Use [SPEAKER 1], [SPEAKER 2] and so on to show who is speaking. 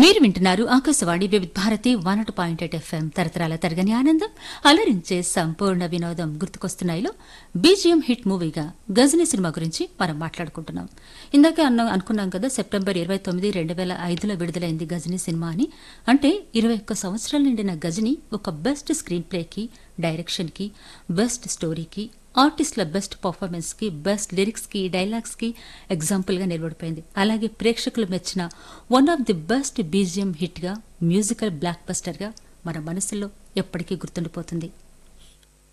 [SPEAKER 1] మీరు వింటున్నారు ఆకాశవాణి వివిధ భారతి వన్ అటు పాయింట్ ఎయిట్ ఎఫ్ఎం తరతరాల తరగని ఆనందం అలరించే సంపూర్ణ వినోదం గుర్తుకొస్తున్నాయిలో బీజిఎం హిట్ మూవీగా గజనీ సినిమా గురించి మనం మాట్లాడుకుంటున్నాం ఇందాక అన్న అనుకున్నాం కదా సెప్టెంబర్ ఇరవై తొమ్మిది రెండు వేల ఐదులో విడుదలైంది గజనీ సినిమా అని అంటే ఇరవై ఒక్క సంవత్సరాలు నిండిన గజనీ ఒక బెస్ట్ స్క్రీన్ ప్లేకి డైరెక్షన్కి బెస్ట్ స్టోరీకి ఆర్టిస్టుల బెస్ట్ పర్ఫార్మెన్స్కి బెస్ట్ లిరిక్స్కి డైలాగ్స్కి ఎగ్జాంపుల్గా నిలబడిపోయింది అలాగే ప్రేక్షకులు మెచ్చిన one of the best BGM హిట్గా మ్యూజికల్ బ్లాక్ బస్టర్గా మన మనసులో ఎప్పటికీ గుర్తుండిపోతుంది